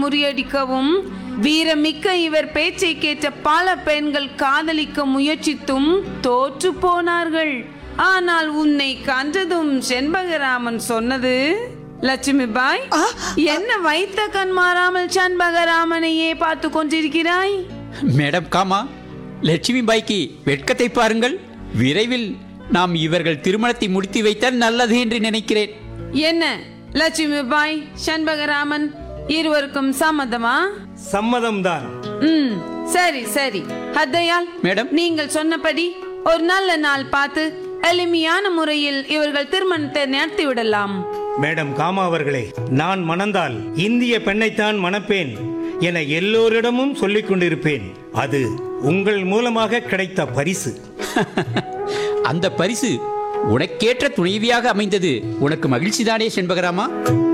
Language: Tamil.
முறியடிக்கவும் வீரமிக்க இவர் பேச்சை கேட்ட பல பெண்கள் காதலிக்க முயற்சித்தும் தோற்று போனார்கள் ஆனால் உன்னை கண்டதும் செண்பகராமன் சொன்னது லட்சுமி பாய் என்ன வைத்த கண் மாறாமல் செண்பகராமனையே பார்த்து கொண்டிருக்கிறாய் மேடம் காமா லட்சுமி பாய்க்கு வெட்கத்தை பாருங்கள் விரைவில் நாம் இவர்கள் திருமணத்தை முடித்து வைத்தால் நல்லது என்று நினைக்கிறேன் என்ன லட்சுமி பாய் செண்பகராமன் இருவருக்கும் சம்மதமா சம்மதம்தான் ம் சரி சரி ஹத்தையால் மேடம். நீங்கள் சொன்னபடி ஒரு நல்ல நாள் பார்த்து எளிமையான முறையில் இவர்கள் திருமணத்தை நடத்தி விடலாம் மேடம் காமா அவர்களே நான் மணந்தால் இந்திய பெண்ணைத்தான் மணப்பேன் என எல்லோரிடமும் சொல்லிக் கொண்டிருப்பேன் அது உங்கள் மூலமாக கிடைத்த பரிசு அந்த பரிசு உனக்கேற்ற துணைவியாக அமைந்தது உனக்கு மகிழ்ச்சிதானே செண்பகராமா